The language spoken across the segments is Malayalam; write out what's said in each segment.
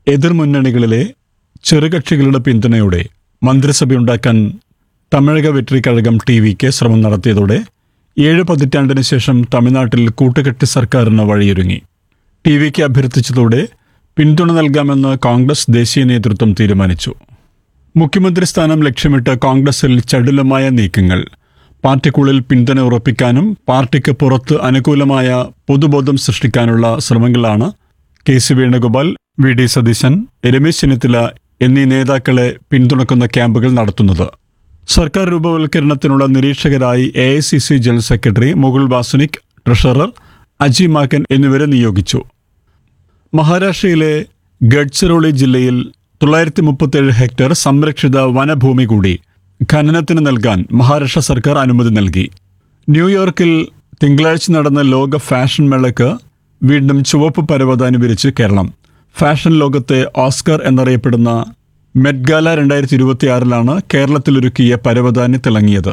എതിർമുന്നണികളിലെ ചെറുകക്ഷികളുടെ പിന്തുണയോടെ മന്ത്രിസഭയുണ്ടാക്കാൻ തമിഴക വെട്രി കഴകം ടി വിക്ക് ശ്രമം നടത്തിയതോടെ ഏഴ് പതിറ്റാണ്ടിന് ശേഷം തമിഴ്നാട്ടിൽ കൂട്ടുകെട്ടി സർക്കാരിന് വഴിയൊരുങ്ങി ടി വിക്ക് അഭ്യർത്ഥിച്ചതോടെ പിന്തുണ നൽകാമെന്ന് കോൺഗ്രസ് ദേശീയ നേതൃത്വം തീരുമാനിച്ചു മുഖ്യമന്ത്രി സ്ഥാനം ലക്ഷ്യമിട്ട് കോൺഗ്രസിൽ ചടുലമായ നീക്കങ്ങൾ പാർട്ടിക്കുള്ളിൽ പിന്തുണ ഉറപ്പിക്കാനും പാർട്ടിക്ക് പുറത്ത് അനുകൂലമായ പൊതുബോധം സൃഷ്ടിക്കാനുള്ള ശ്രമങ്ങളാണ് K C Venugopal V D Satheesan Ramesh Chennithala എന്നീ നേതാക്കളെ പിന്തുണക്കുന്ന ക്യാമ്പുകൾ നടത്തുന്നത് സർക്കാർ രൂപവൽക്കരണത്തിനുള്ള നിരീക്ഷകരായി A I C C general secretary Mukul Wasnik treasurer Ajay Maken എന്നിവരെ നിയോഗിച്ചു മഹാരാഷ്ട്രയിലെ ഗഡ്ചിറോളി ജില്ലയിൽ തൊള്ളായിരത്തി മുപ്പത്തേഴ് ഹെക്ടർ സംരക്ഷിത വനഭൂമി കൂടി ഖനനത്തിന് നൽകാൻ മഹാരാഷ്ട്ര സർക്കാർ അനുമതി നൽകി ന്യൂയോർക്കിൽ തിങ്കളാഴ്ച നടന്ന ലോക ഫാഷൻ മേളയ്ക്ക് വീണ്ടും ചുവപ്പ് പരവതാനി വിരിച്ച് കേരളം ഫാഷൻ ലോകത്തെ ഓസ്കർ എന്നറിയപ്പെടുന്ന മെറ്റ്ഗാല രണ്ടായിരത്തി ഇരുപത്തിയാറിലാണ് കേരളത്തിലൊരുക്കിയ പരവതാനി തിളങ്ങിയത്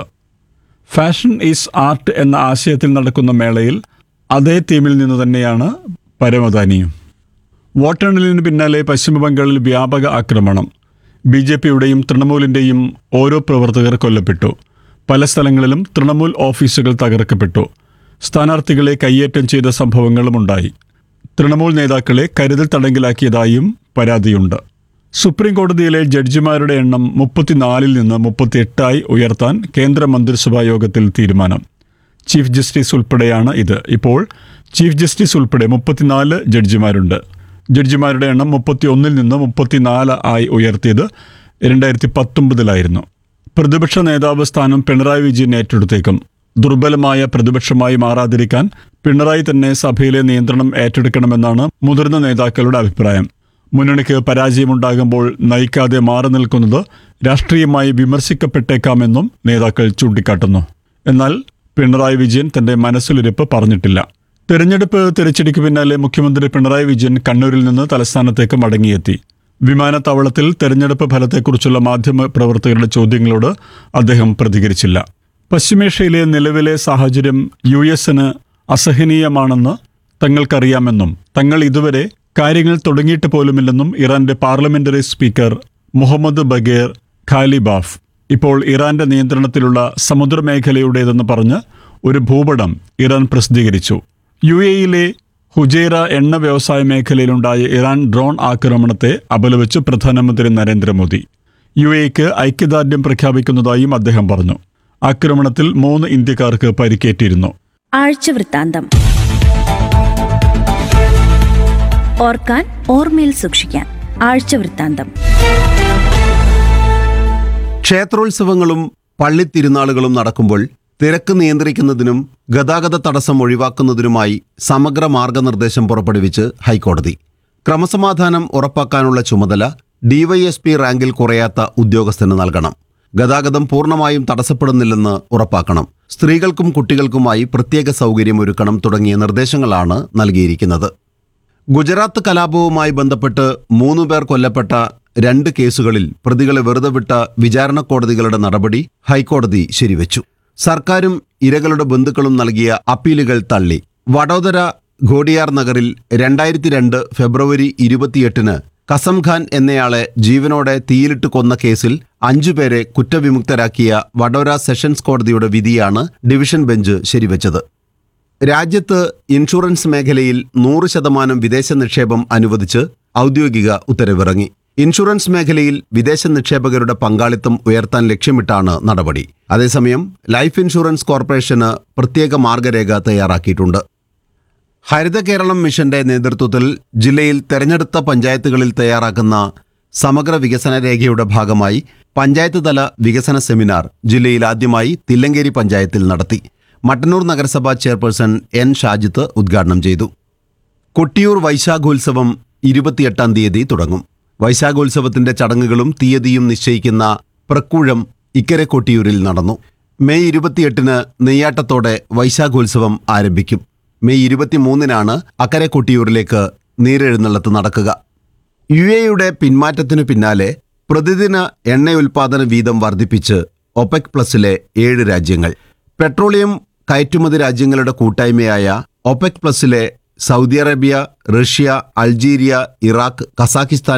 ഫാഷൻ ഈസ് ആർട്ട് എന്ന ആശയത്തിൽ നടക്കുന്ന മേളയിൽ അതേ തീമിൽ നിന്ന് തന്നെയാണ് പരവതാനിയും വോട്ടെണ്ണലിന് പിന്നാലെ പശ്ചിമബംഗാളിൽ വ്യാപക ആക്രമണം ബി ജെ പിയുടെയും തൃണമൂലിൻ്റെയും ഓരോ പ്രവർത്തകർ കൊല്ലപ്പെട്ടു പല സ്ഥലങ്ങളിലും തൃണമൂൽ ഓഫീസുകൾ തകർക്കപ്പെട്ടു സ്ഥാനാർത്ഥികളെ കയ്യേറ്റം ചെയ്ത സംഭവങ്ങളുമുണ്ടായി തൃണമൂൽ നേതാക്കളെ കരുതൽ തടങ്കിലാക്കിയതായും പരാതിയുണ്ട് സുപ്രീം കോടതിയിലെ ജഡ്ജിമാരുടെ എണ്ണം മുപ്പത്തിനാലിൽ നിന്ന് മുപ്പത്തിയെട്ടായി ഉയർത്താൻ കേന്ദ്ര മന്ത്രിസഭാ യോഗത്തിൽ തീരുമാനം ചീഫ് ജസ്റ്റിസ് ഉൾപ്പെടെയാണ് ഇത് ഇപ്പോൾ ചീഫ് ജസ്റ്റിസ് ഉൾപ്പെടെ മുപ്പത്തിനാല് ജഡ്ജിമാരുണ്ട് ജഡ്ജിമാരുടെ എണ്ണം മുപ്പത്തിയൊന്നിൽ നിന്ന് മുപ്പത്തിനാല് ആയി ഉയർത്തിയത് രണ്ടായിരത്തി പത്തൊമ്പതിലായിരുന്നു പ്രതിപക്ഷ നേതാവ് സ്ഥാനം പിണറായി വിജയൻ ഏറ്റെടുത്തേക്കും ദുർബലമായ പ്രതിപക്ഷമായി മാറാതിരിക്കാൻ പിണറായി തന്നെ സഭയിലെ നിയന്ത്രണം ഏറ്റെടുക്കണമെന്നാണ് മുതിർന്ന നേതാക്കളുടെ അഭിപ്രായം മുന്നണിക്ക് പരാജയമുണ്ടാകുമ്പോൾ നയിക്കാതെ മാറി നിൽക്കുന്നത് രാഷ്ട്രീയമായി വിമർശിക്കപ്പെട്ടേക്കാമെന്നും നേതാക്കൾ ചൂണ്ടിക്കാട്ടുന്നു എന്നാൽ പിണറായി വിജയൻ തന്റെ മനസ്സിലിരിപ്പ് പറഞ്ഞിട്ടില്ല തെരഞ്ഞെടുപ്പ് തിരച്ചടിക്ക് പിന്നാലെ മുഖ്യമന്ത്രി പിണറായി വിജയൻ കണ്ണൂരിൽ നിന്ന് തലസ്ഥാനത്തേക്ക് മടങ്ങിയെത്തി വിമാനത്താവളത്തിൽ തെരഞ്ഞെടുപ്പ് ഫലത്തെക്കുറിച്ചുള്ള മാധ്യമ പ്രവർത്തകരുടെ ചോദ്യങ്ങളോട് അദ്ദേഹം പ്രതികരിച്ചില്ല പശ്ചിമേഷ്യയിലെ നിലവിലെ സാഹചര്യം യു എസിന് അസഹനീയമാണെന്ന് തങ്ങൾക്കറിയാമെന്നും തങ്ങൾ ഇതുവരെ കാര്യങ്ങൾ തുടങ്ങിയിട്ട് പോലുമില്ലെന്നും ഇറാന്റെ parliamentary speaker Mohammad Bagher Ghalibaf ഇപ്പോൾ ഇറാന്റെ നിയന്ത്രണത്തിലുള്ള സമുദ്രമേഖലയുടേതെന്ന് പറഞ്ഞ് ഒരു ഭൂപടം ഇറാൻ പ്രസിദ്ധീകരിച്ചു യു എയിലെ ഹുജൈറ എണ്ണ വ്യവസായ മേഖലയിലുണ്ടായ ഇറാൻ ഡ്രോൺ ആക്രമണത്തെ അപലപിച്ച് പ്രധാനമന്ത്രി നരേന്ദ്രമോദി യു എക്ക് ഐക്യദാർഢ്യം പ്രഖ്യാപിക്കുന്നതായും അദ്ദേഹം പറഞ്ഞു ആക്രമണത്തിൽ മൂന്ന് ഇന്ത്യക്കാർക്ക് പരിക്കേറ്റിരുന്നു ആഴ്ച വൃത്താന്തം ഓർക്കാൻ ഓർമ്മയിൽ സൂക്ഷിക്കാൻ ആഴ്ച വൃത്താന്തം ക്ഷേത്രോത്സവങ്ങളും പള്ളിത്തിരുനാളുകളും നടക്കുമ്പോൾ തിരക്ക് നിയന്ത്രിക്കുന്നതിനും ഗതാഗത തടസ്സം ഒഴിവാക്കുന്നതിനുമായി സമഗ്ര മാർഗനിർദ്ദേശം പുറപ്പെടുവിച്ച് ഹൈക്കോടതി ക്രമസമാധാനം ഉറപ്പാക്കാനുള്ള ചുമതല ഡിവൈഎസ്പി റാങ്കിൽ കുറയാത്ത ഉദ്യോഗസ്ഥന് നൽകണം ഗതാഗതം പൂർണ്ണമായും തടസ്സപ്പെടുന്നില്ലെന്ന് ഉറപ്പാക്കണം സ്ത്രീകൾക്കും കുട്ടികൾക്കുമായി പ്രത്യേക സൗകര്യം ഒരുക്കണം തുടങ്ങിയ നിർദ്ദേശങ്ങളാണ് നൽകിയിരിക്കുന്നത് ഗുജറാത്ത് കലാപവുമായി ബന്ധപ്പെട്ട് മൂന്നു പേർ കൊല്ലപ്പെട്ട രണ്ട് കേസുകളിൽ പ്രതികളെ വെറുതെ വിട്ട വിചാരണ കോടതികളുടെ നടപടി ഹൈക്കോടതി ശരിവെച്ചു സർക്കാരും ഇരകളുടെ ബന്ധുക്കളും നൽകിയ അപ്പീലുകൾ തള്ളി വഡോദര ഘോഡിയാർ നഗറിൽ രണ്ടായിരത്തി രണ്ട് ഫെബ്രുവരി ഇരുപത്തിയെട്ടിന് കസം ഖാൻ എന്നയാളെ ജീവനോടെ തീയിലിട്ട് കൊന്ന കേസിൽ അഞ്ചുപേരെ കുറ്റവിമുക്തരാക്കിയ വഡോര സെഷൻസ് കോടതിയുടെ വിധിയാണ് ഡിവിഷൻ ബെഞ്ച് ശരിവെച്ചത് രാജ്യത്ത് ഇൻഷുറൻസ് മേഖലയിൽ നൂറ് ശതമാനം വിദേശ നിക്ഷേപം അനുവദിച്ച് ഔദ്യോഗിക ഉത്തരവിറങ്ങി ഇൻഷുറൻസ് മേഖലയിൽ വിദേശ നിക്ഷേപകരുടെ പങ്കാളിത്തം ഉയർത്താൻ ലക്ഷ്യമിട്ടാണ് നടപടി അതേസമയം ലൈഫ് ഇൻഷുറൻസ് കോർപ്പറേഷന് പ്രത്യേക മാർഗരേഖ തയ്യാറാക്കിയിട്ടുണ്ട് ഹരിത കേരളം മിഷന്റെ നേതൃത്വത്തിൽ ജില്ലയിൽ തെരഞ്ഞെടുത്ത പഞ്ചായത്തുകളിൽ തയ്യാറാക്കുന്ന സമഗ്ര വികസന രേഖയുടെ ഭാഗമായി പഞ്ചായത്ത് തല വികസന സെമിനാർ ജില്ലയിൽ ആദ്യമായി തില്ലങ്കേരി പഞ്ചായത്തിൽ നടത്തി മട്ടന്നൂർ നഗരസഭാ ചെയർപേഴ്സൺ എൻ ഷാജിത്ത് ഉദ്ഘാടനം ചെയ്തു കൊട്ടിയൂർ വൈശാഖോത്സവം ഇരുപത്തിയെട്ടാം തീയതി തുടങ്ങും വൈശാഖോത്സവത്തിന്റെ ചടങ്ങുകളും തീയതിയും നിശ്ചയിക്കുന്ന പ്രക്കൂഴം ഇക്കരെ കൊട്ടിയൂരിൽ നടന്നു മെയ് ഇരുപത്തിയെട്ടിന് നെയ്യാട്ടത്തോടെ വൈശാഖോത്സവം ആരംഭിക്കും മെയ് ഇരുപത്തിമൂന്നിനാണ് അക്കരെ കൊട്ടിയൂരിലേക്ക് നീരെഴുന്നള്ളത്ത് നടക്കുക യു എയുടെ പിന്മാറ്റത്തിനു പിന്നാലെ പ്രതിദിന എണ്ണ ഉൽപാദന വീതം വർദ്ധിപ്പിച്ച് ഒപെക് പ്ലസിലെ ഏഴ് രാജ്യങ്ങൾ പെട്രോളിയം കയറ്റുമതി രാജ്യങ്ങളുടെ കൂട്ടായ്മയായ ഒപെക് പ്ലസിലെ Saudi Arabia Russia Algeria Iraq Kazakhstan